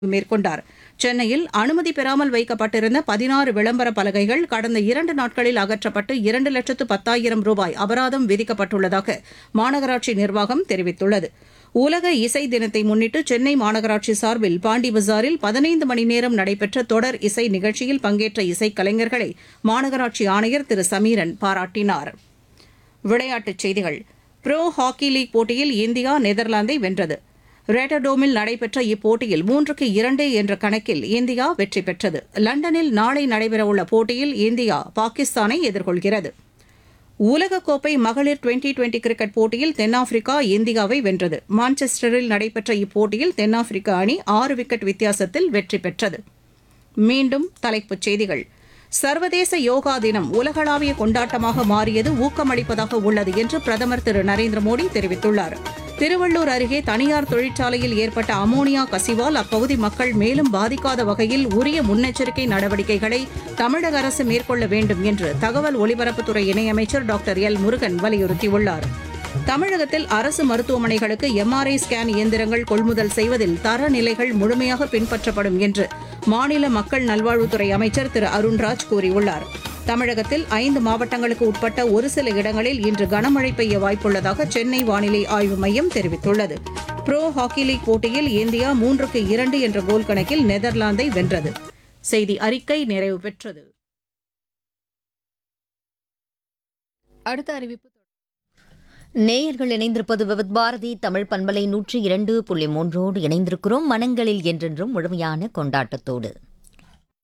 மேற்கொண்டார் சென்னையில் அனுமதி பெறாமல் வைக்கப்பட்டிருந்த பதினாறு விளம்பர பலகைகள் கடந்த இரண்டு நாட்களில் அகற்றப்பட்டு இரண்டு லட்சத்து பத்தாயிரம் ரூபாய் அபராதம் விதிக்கப்பட்டுள்ளதாக மாநகராட்சி நிர்வாகம் தெரிவித்துள்ளது உலக இசை தினத்தை முன்னிட்டு சென்னை மாநகராட்சி சார்பில் பாண்டி பஜாரில் பதினைந்து மணி நேரம் நடைபெற்ற தொடர் இசை நிகழ்ச்சியில் பங்கேற்ற இசைக்கலைஞர்களை மாநகராட்சி ஆணையர் திரு சமீரன் பாராட்டினார் விளையாட்டுச் செய்திகள் ப்ரோ ஹாக்கி லீக் போட்டியில் இந்தியா நெதர்லாந்தை வென்றது ரேட்டர்டோமில் நடைபெற்ற இப்போட்டியில் மூன்றுக்கு இரண்டு என்ற கணக்கில் இந்தியா வெற்றி பெற்றது லண்டனில் நாளை நடைபெறவுள்ள போட்டியில் இந்தியா பாகிஸ்தானை எதிர்கொள்கிறது உலகக்கோப்பை மகளிர் டுவெண்டி டுவெண்டி கிரிக்கெட் போட்டியில் தென்னாப்பிரிக்கா இந்தியாவை வென்றது மான்செஸ்டரில் நடைபெற்ற இப்போட்டியில் தென்னாப்பிரிக்க அணி ஆறு விக்கெட் வித்தியாசத்தில் வெற்றி பெற்றது மீண்டும் தலைப்புச் செய்திகள் சர்வதேச யோகா தினம் உலகளாவிய கொண்டாட்டமாக மாறியது ஊக்கமளிப்பதாக உள்ளது என்று பிரதமர் திரு நரேந்திர மோடி தெரிவித்துள்ளார் திருவள்ளூர் அருகே தனியார் தொழிற்சாலையில் ஏற்பட்ட அமோனியா கசிவால் அப்பகுதி மக்கள் மேலும் பாதிக்காத வகையில் உரிய முன்னெச்சரிக்கை நடவடிக்கைகளை தமிழக அரசு மேற்கொள்ள வேண்டும் என்று தகவல் ஒலிபரப்புத்துறை இணையமைச்சர் டாக்டர் எல் முருகன் வலியுறுத்தியுள்ளார் தமிழகத்தில் அரசு மருத்துவமனைகளுக்கு எம்ஆர்ஐ ஸ்கேன் இயந்திரங்கள் கொள்முதல் செய்வதில் தரநிலைகள் முழுமையாக பின்பற்றப்படும் என்று மாநில மக்கள் நல்வாழ்வுத்துறை அமைச்சர் திரு அருண்ராஜ் கூறியுள்ளார் தமிழகத்தில் ஐந்து மாவட்டங்களுக்கு உட்பட்ட ஒரு சில இடங்களில் இன்று கனமழை பெய்ய வாய்ப்புள்ளதாக சென்னை வானிலை ஆய்வு மையம் தெரிவித்துள்ளது ப்ரோ ஹாக்கி லீக் போட்டியில் இந்தியா மூன்றுக்கு இரண்டு என்ற கோல் கணக்கில் நெதர்லாந்தை வென்றது செய்தி அறிக்கை நிறைவு பெற்றது அடுத்த அறிவிப்பு நேயர்கள் இணைந்திருப்பது விவித் பாரதி தமிழ் பண்பலை நூற்றி இரண்டு புள்ளி மூன்றோடு இணைந்திருக்கிறோம் மனங்களில் என்றென்றும் முழுமையான கொண்டாட்டத்தோடு